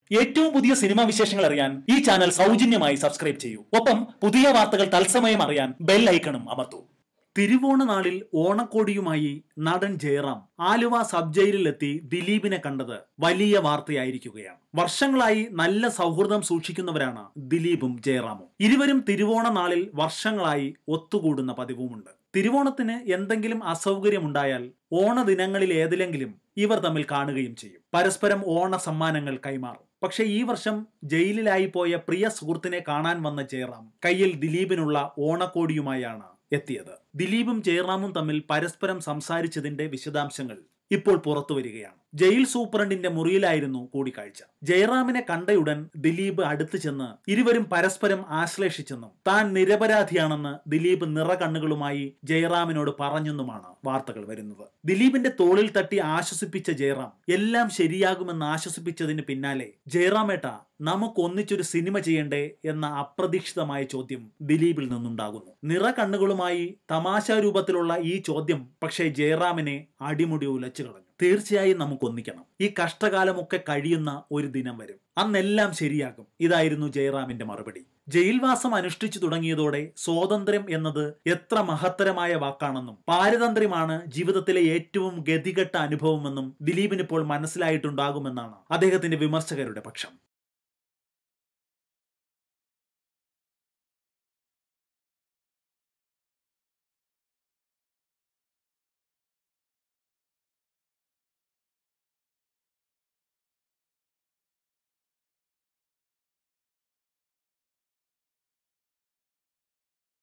ഏറ്റവും പുതിയ സിനിമാ വിശേഷങ്ങൾ അറിയാൻ ഈ ചാനൽ സൗജന്യമായി സബ്സ്ക്രൈബ് ചെയ്യൂ ഒപ്പം പുതിയ വാർത്തകൾ തത്സമയം അറിയാൻ ബെൽ ഐക്കണും അമർത്തൂ തിരുവോണ നാളിൽ ഓണക്കോടിയുമായി നടൻ ജയറാം ആലുവ സബ് ജയിലിലെത്തി ദിലീപിനെ കണ്ടത് വലിയ വാർത്തയായിരിക്കുകയാണ് വർഷങ്ങളായി നല്ല സൗഹൃദം സൂക്ഷിക്കുന്നവരാണ് ദിലീപും ജയറാമും ഇരുവരും തിരുവോണ നാളിൽ വർഷങ്ങളായി ഒത്തുകൂടുന്ന പതിവുമുണ്ട് തിരുവോണത്തിന് എന്തെങ്കിലും അസൗകര്യമുണ്ടായാൽ ഓണദിനങ്ങളിൽ ഏതിലെങ്കിലും ഇവർ തമ്മിൽ കാണുകയും ചെയ്യും പരസ്പരം ഓണ സമ്മാനങ്ങൾ കൈമാറും പക്ഷെ ഈ വർഷം ജയിലിലായി പോയ പ്രിയ സുഹൃത്തിനെ കാണാൻ വന്ന ജയറാം കയ്യിൽ ദിലീപിനുള്ള ഓണക്കോടിയുമായാണ് എത്തിയത് ദിലീപും ജയറാമും തമ്മിൽ പരസ്പരം സംസാരിച്ചതിന്റെ വിശദാംശങ്ങൾ ഇപ്പോൾ പുറത്തു വരികയാണ് ജയിൽ സൂപ്രണ്ടിന്റെ മുറിയിലായിരുന്നു കൂടിക്കാഴ്ച ജയറാമിനെ കണ്ടയുടൻ ദിലീപ് അടുത്തു ചെന്ന് ഇരുവരും പരസ്പരം ആശ്ലേഷിച്ചെന്നും താൻ നിരപരാധിയാണെന്ന് ദിലീപ് നിറകണ്ണുകളുമായി ജയറാമിനോട് പറഞ്ഞെന്നുമാണ് വാർത്തകൾ വരുന്നത് ദിലീപിന്റെ തോളിൽ തട്ടി ആശ്വസിപ്പിച്ച ജയറാം എല്ലാം ശരിയാകുമെന്ന് ആശ്വസിപ്പിച്ചതിന് പിന്നാലെ ജയറാമേട്ട നമുക്ക് ഒന്നിച്ചൊരു സിനിമ ചെയ്യണ്ടേ എന്ന അപ്രതീക്ഷിതമായ ചോദ്യം ദിലീപിൽ നിന്നുണ്ടാകുന്നു നിറകണ്ണുകളുമായി തമാശ രൂപത്തിലുള്ള ഈ ചോദ്യം പക്ഷേ ജയറാമിനെ അടിമുടി ഉലച്ചു കളഞ്ഞു തീർച്ചയായും നമുക്ക് ഒന്നിക്കണം ഈ കഷ്ടകാലമൊക്കെ കഴിയുന്ന ഒരു ദിനം വരും അന്നെല്ലാം ശരിയാകും ഇതായിരുന്നു ജയറാമിന്റെ മറുപടി ജയിൽവാസം അനുഷ്ഠിച്ചു തുടങ്ങിയതോടെ സ്വാതന്ത്ര്യം എന്നത് എത്ര മഹത്തരമായ വാക്കാണെന്നും പാരതന്ത്ര്യമാണ് ജീവിതത്തിലെ ഏറ്റവും ഗതികെട്ട അനുഭവമെന്നും ദിലീപിന് ഇപ്പോൾ മനസ്സിലായിട്ടുണ്ടാകുമെന്നാണ് അദ്ദേഹത്തിന്റെ വിമർശകരുടെ പക്ഷം